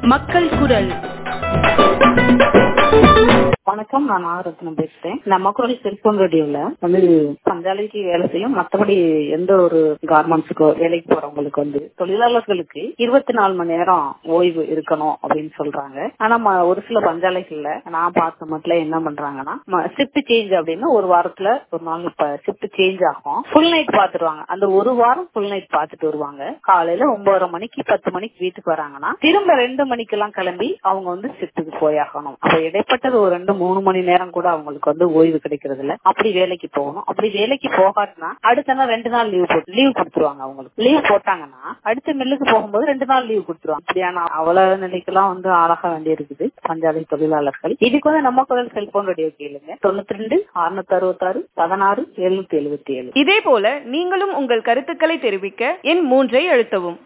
மக்கள் குரல் வணக்கம் நான் ஆரத்னம் பேசுறேன் நம்ம குரல் செல்போன் ரேடியோல வந்து பஞ்சாலைக்கு வேலை செய்யும் மத்தபடி எந்த ஒரு கார்மெண்ட்ஸுக்கோ வேலைக்கு போறவங்களுக்கு வந்து தொழிலாளர்களுக்கு இருபத்தி நாலு மணி நேரம் ஓய்வு இருக்கணும் அப்படின்னு சொல்றாங்க ஆனா ம- ஒரு சில பஞ்சாலைகள்ல நான் பார்த்த மட்டும் என்ன பண்றாங்கன்னா ஷிஃப்ட் சேஞ்ச் அப்படின்னு ஒரு வாரத்துல ஒரு நாள் இப்ப ஷிஃப்ட் சேஞ்ச் ஆகும் ஃபுல் நைட் பாத்துருவாங்க அந்த ஒரு வாரம் ஃபுல் நைட் பாத்துட்டு வருவாங்க காலையில ஒன்பதரை மணிக்கு பத்து மணிக்கு வீட்டுக்கு வராங்கன்னா திரும்ப ரெண்டு மணிக்கெல்லாம் கிளம்பி அவங்க வந்து ஷிஃப்ட்டுக்கு போயாகணும் அப்ப இடைப்பட்டது ஒரு ரெண்டு மூணு மணி நேரம் கூட அவங்களுக்கு வந்து ஓய்வு கிடைக்கிறது இல்ல அப்படி வேலைக்கு போகணும் அப்படி வேலைக்கு போகாட்டினா அடுத்த நாள் ரெண்டு நாள் லீவ் போட்டு லீவ் கொடுத்துருவாங்க அவங்களுக்கு லீவ் போட்டாங்கன்னா அடுத்த மில்லுக்கு போகும்போது ரெண்டு நாள் லீவ் கொடுத்துருவாங்க அப்படியான அவ்வளவு நிலைக்கெல்லாம் வந்து ஆளாக வேண்டி இருக்குது பஞ்சாலை தொழிலாளர்கள் இதுக்கு வந்து நம்ம குரல் செல்போன் ரேடியோ கேளுங்க தொண்ணூத்தி ரெண்டு அறுநூத்தி அறுபத்தாறு பதினாறு எழுநூத்தி எழுபத்தி ஏழு இதே போல நீங்களும் உங்கள் கருத்துக்களை தெரிவிக்க எண் மூன்றை அழுத்தவும்